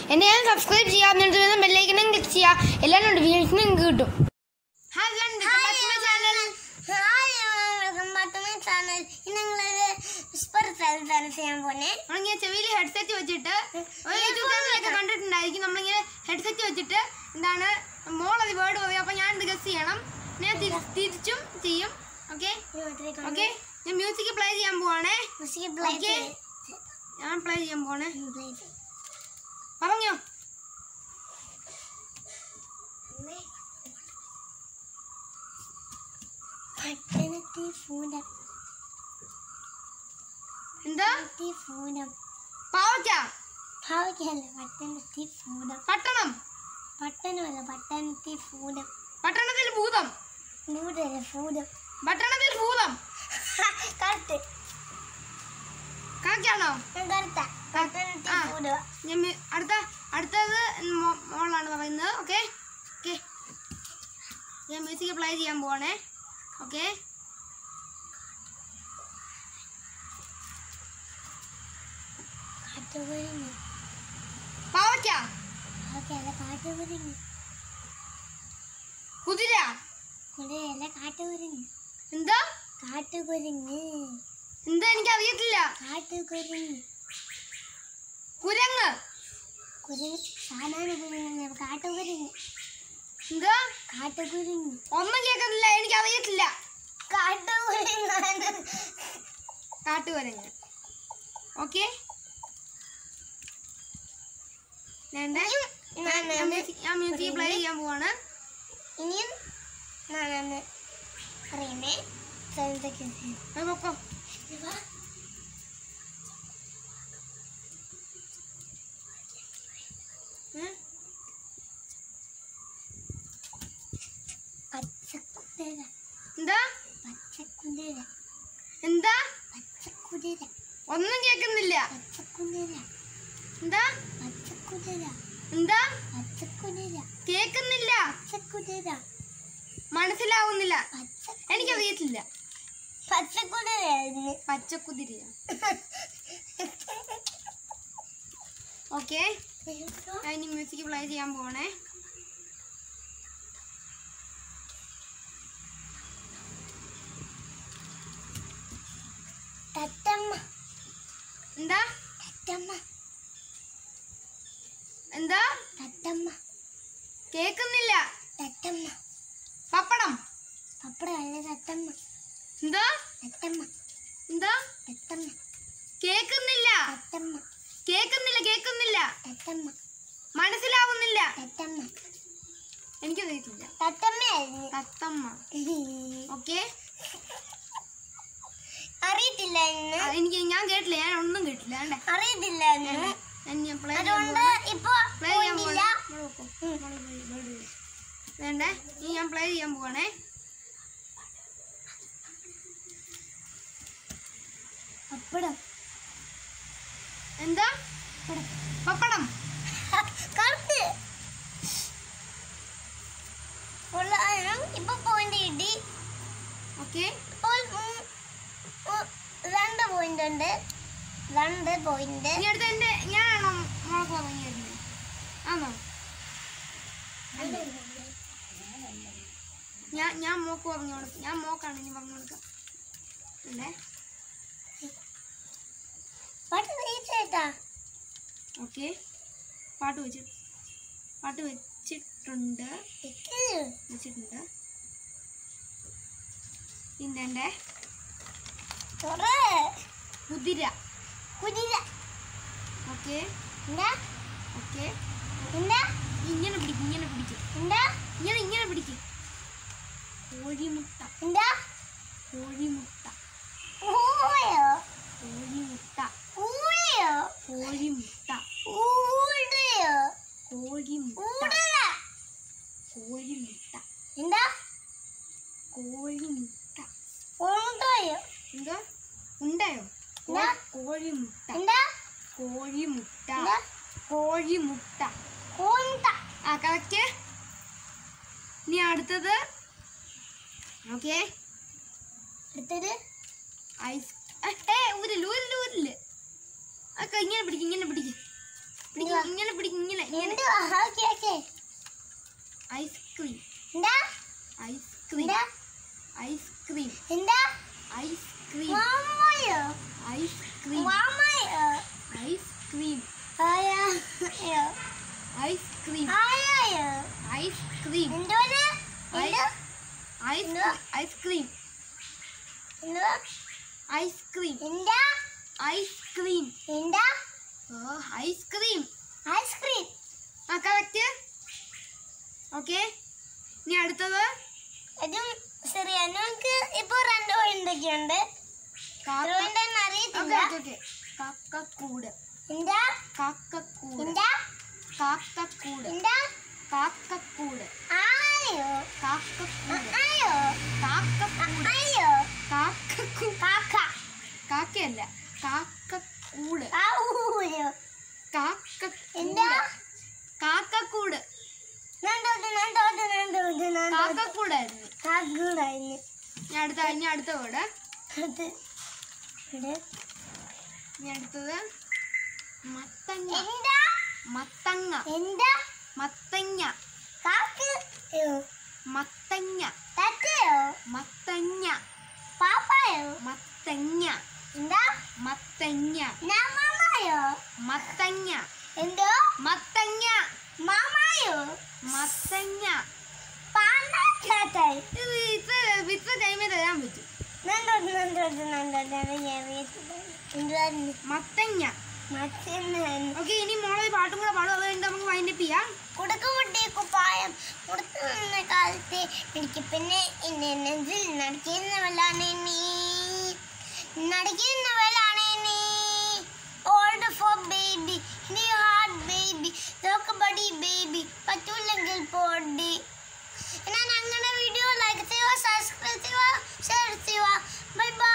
എന്നെ ഞാൻ സബ്സ്ക്രൈബ് ചെയ്യാം എന്നിട്ട് വരുന്ന ബെല്ലൈക്കനും ക്ലിക്ക് ചെയ്യാം എല്ലാ നോട്ടിഫിക്കേഷനും നിങ്ങൾക്ക് കിട്ടും ഹായ് ചാനൽ ചാനൽ ഞങ്ങളൊരു വിസ്പർ സ്ഥലത്താണ് ചെയ്യാൻ പോന്നെ നമ്മളിങ്ങനെ ചെവിയിൽ ഹെഡ്സെറ്റ് വെച്ചിട്ട് ഒരു യൂട്യൂബ് ചാനലൊക്കെ കണ്ടിട്ടുണ്ടായിരിക്കും നമ്മളിങ്ങനെ ഹെഡ്സെറ്റ് വെച്ചിട്ട് എന്താണ് മോളത് വേർഡ് പറയും അപ്പൊ ഞാൻ ഇത് ഗസ് ചെയ്യണം ഞാൻ തിരി- തിരിച്ചും ചെയ്യും ഓക്കെ ഓക്കെ ഞാൻ മ്യൂസിക് പ്ലേ ചെയ്യാൻ പോവാണേ Okay. ഞാൻ പ്ലേ ചെയ്യാൻ പോവാണേ പറഞ്ഞോ പട്ടണത്തി പൂരം എന്താ പട്ടണത്തി പൂരം പാവയ്ക്ക ഭാവിക്കല്ല പട്ടണത്തി പൂരം പട്ടണം പട്ടണമല്ല പട്ടണത്തി പൂരം പട്ടണത്തിൽ ഭൂതം പൂരല്ല പൂരം പട്ടണത്തിൽ ഭൂതം കറുത്ത് കാക്കാണോ കറുത്ത പട്ടണത്തി ആ. പൂരം ഞാൻ മി- അടുത്ത അടുത്തത് മോ- മോളാണ് പറയുന്നത് ഓക്കെ ഓക്കെ ഞാൻ മ്യൂസിക് പ്ലേ ചെയ്യാൻ പോവാണേ ഓക്കെ കാട്ടുകുരുങ്ങി പാവയ്ക്ക ഭാവിക്കല്ല കാട്ടുകുരുങ്ങി കുതിര കുതിരയല്ല കാട്ടുകുരുങ്ങി എന്താ കാട്ടുകുരുങ്ങ് എന്താ എനിക്ക് അറിയത്തില്ല കാട്ടുകുരുങ്ങ് കുരങ്ങ് കുരുങ്ങ് സാധാരണ കുരുങ്ങ് കാട്ടുകുരുങ്ങ് എന്താ കാട്ടുകുരുങ്ങ് ഒന്നും കേൾക്കുന്നില്ല എനിക്ക് അറിയത്തില്ല കാട്ടുകുരുങ്ങാണ് കാട്ടുകുരങ്ങ് ഓക്കെ വേണ്ടേ ഞാൻ മ്യൂസിക് ഞാൻ മ്യൂസിക് പ്ലേ ചെയ്യാൻ പോവാണ് ഇനിയും ഞാനാണ് അറിയുന്നേ സ്ഥലത്തേക്ക് അത് പൊക്കോ ഏ? പച്ചക്കുതിര എന്താ പച്ചക്കുതിര എന്താ പച്ചക്കുതിര ഒന്നും കേൾക്കുന്നില്ല പച്ചക്കുതിര എന്താ പച്ചക്കുതിര എന്താ പച്ചക്കുതിര കേൾക്കുന്നില്ല പച്ചക്കുതിര മനസ്സിലാവുന്നില്ല പച്ച എനിക്കറിയത്തില്ല പച്ചക്കുതിരയായിരുന്നു പച്ചക്കുതിരിയ ഓക്കെ ഞാൻ ഇനി മ്യൂസിക് പ്ലേ ചെയ്യാൻ പോണേ തത്തമ്മ എന്താ തത്തമ്മ എന്താ തത്തമ്മ കേൾക്കുന്നില്ല തത്തമ്മ പപ്പടം പപ്പടമല്ല തത്തമ്മ എന്താ തത്തമ്മ എന്താ തത്തമ്മ കേൾക്കുന്നില്ല തത്തമ്മ കേൾക്കുന്നില്ല കേൾക്കുന്നില്ല തത്തമ്മ മനസ്സിലാവുന്നില്ല തത്തമ്മ എനിക്കറിയത്തില്ല തത്തമ്മയായിരുന്നു തത്തമ്മ ഓക്കെ അറിയത്തില്ല ഇന്ന് എനിക്ക് ഞാൻ കേട്ടില്ല ഞാൻ ഒന്നും കേട്ടില്ല വേണ്ടേ അറിയത്തില്ല ഇന്ന് ഞാൻ ഞാൻ പ്ലേ ചെയ്യാൻ അതുകൊണ്ട് പോവാണ്. ഇപ്പൊ പ്ലേ ചെയ്യാൻ പോയില്ല പോവാണ്. ഇവിടെ വെക്കോ. ഇവിടെ പോയി, ഇവിടെ പോയി. വേണ്ടേ ഇനി ഞാൻ പ്ലേ ചെയ്യാൻ പോവാണേ പപ്പടം എന്താ പപ്പടം കറുത്ത് ഉള്ളതാണ് ഇപ്പൊ പോയിന്റ് കിട്ടി ഓക്കെ ഇപ്പോൾ ഉം, ഉം, രണ്ട് പോയിന്റ് ഉണ്ട് രണ്ട് പോയിന്റ് ഇനി അടുത്ത എന്റെ ഞാനാണോ മുളക് പറഞ്ഞിരുന്നത് ആണോ ഞാൻ ഞാൻ മോക്ക് പറഞ്ഞു കൊടുക്കും ഞാൻ മോക്കാണ് ഇനി പറഞ്ഞു കൊടുക്കാം അല്ലേ പാട്ട് ജയിച്ചേട്ടാ ഓക്കെ പാട്ട് വെച്ച് പാട്ട് വെച്ചിട്ടുണ്ട് വെച്ചിട്ടുണ്ട് പിന്നെ എൻ്റെ തുറ കുതിര കുതിര ഓക്കെ എന്താ ഓക്കെ എന്താ ഇങ്ങനെ പിടിക്കും ഇങ്ങനെ പിടിക്കും എന്താ ഇങ്ങനെ ഇങ്ങനെ പിടിക്കും കോഴിമുട്ട എന്താ കോഴിമുട്ട ഊയോ കോഴിമുട്ട ഊയോ കോഴിമുട്ട ഊടയോ കോഴിമുട്ട ഊടല കോഴിമുട്ട എന്താ കോഴിമുട്ട ഉണ്ടയോ എന്തോ ഉണ്ടായോ എന്താ? കോഴിമുട്ട എന്താ കോഴിമുട്ട എന്താ കോഴിമുട്ട കൊണ്ട ആ കറക്റ്റ് ഇനി അടുത്തത് ഓക്കെ അടുത്തത് ഐസ് ഏ ഊരില്ല ഊരില്ല ഊരില്ല ഒക്കെ ഇങ്ങനെ പിടിക്കും ഇങ്ങനെ പിടിക്കും പിടിക്ക്, ഇങ്ങനെ പിടിക്കും ഇങ്ങനെ ഇങ്ങനെ എന്തുവാ ഓക്കെ ഓക്കെ ഐസ്ക്രീം എന്താ ഐസ്ക്രീം എന്താ ഐസ്ക്രീം എന്താ ഐസ്ക്രീം മാമയോ ഐസ്ക്രീം മാമയോ ഐസ്ക്രീം ആയോ ഐസ്ക്രീം ആയോ ഐസ്ക്രീം എന്തോന്ന് എന്താ ഐസ് ഐസ്ക്രീം എന്തുവാ ഐസ്ക്രീം എന്താ ഐസ്ക്രീം എന്താ ഓ ഐസ്ക്രീം ഐസ്ക്രീം ആ കറക്റ്റ് ഓക്കെ ഇനി അടുത്തത് അതും ശരിയാണ് നമുക്ക് ഇപ്പൊ രണ്ട് പോയിന്റൊക്കെ ഉണ്ട് കാക്ക പോയിന്റ് ഓക്കെ അറിയത്തില്ല ഓക്കെ ഓക്കെ കാക്കക്കൂട് എന്താ കാക്കക്കൂട് എന്താ കാക്കക്കൂട് എന്താ കാക്കക്കൂട് ആയോ കാക്കക്കൂട് ആയോ കാക്കക്കൂട് ആയോ കാക്കക്കൂ കാക്ക കാക്കയല്ല കാക്കക്കൂട് ആവൂയോ കാക്കക്കൂട് എന്താ കാക്കക്കൂട് നണ്ടോട്ട് നണ്ടോട്ട് നണ്ടോട്ട് നണ്ടോട്ട് കാക്കക്കൂടായിരുന്നു കാക്കൂടായിരുന്നു ഇനി അടുത്ത ഇനി അടുത്ത വേർഡ് അത് ഇത് ഇനി അടുത്തത് മത്തങ്ങ എന്താ മത്തങ്ങ എന്താ മത്തങ്ങ കാക്ക് മത്തങ്ങ തത്തയോ മത്തങ്ങ പാപ്പായോ മത്തങ്ങ എന്താ മത്തങ്ങ ഞാൻ മാമായോ മത്തങ്ങ എന്തോ മത്തങ്ങ മാമായോ മത്തങ്ങ പാണ്ടാട്ടായി ഇത് ഇത്ര ഇത്ര ടൈമേ തരാൻ പറ്റും നണ്ടോട്ട് നണ്ടോട്ട് നണ്ടോട്ട് അറിയത്തില്ല എന്തായിരുന്നു മത്തങ്ങ മറ്റൊന്നായിരുന്നു ഓക്കെ ഇനി മോളെ ഒരു പാട്ടും കൂടെ പാടും അത് കഴിഞ്ഞിട്ട് നമുക്ക് വൈൻഡപ്പ് ചെയ്യാം കുടുക്കുമുട്ടി കുപ്പായം കൊടുത്തു നിന്ന കാലത്തെ എനിക്ക് പിന്നെ എന്നെ നെഞ്ചിൽ നടക്കുന്നവളാണ് നീ നടക്കുന്നവളാണ് നീ ഓൾഡ് ഫോർ ബേബി നീ ഹാർട്ട് ബേബി നോക്കബടി ബേബി പറ്റൂല്ലെങ്കിൽ പോടി എന്നാൽ ഞങ്ങളുടെ വീഡിയോ ലൈക്ക് ചെയ്യുക സബ്സ്ക്രൈബ് ചെയ്യുക ഷെയർ ചെയ്യുക ബൈ ബൈ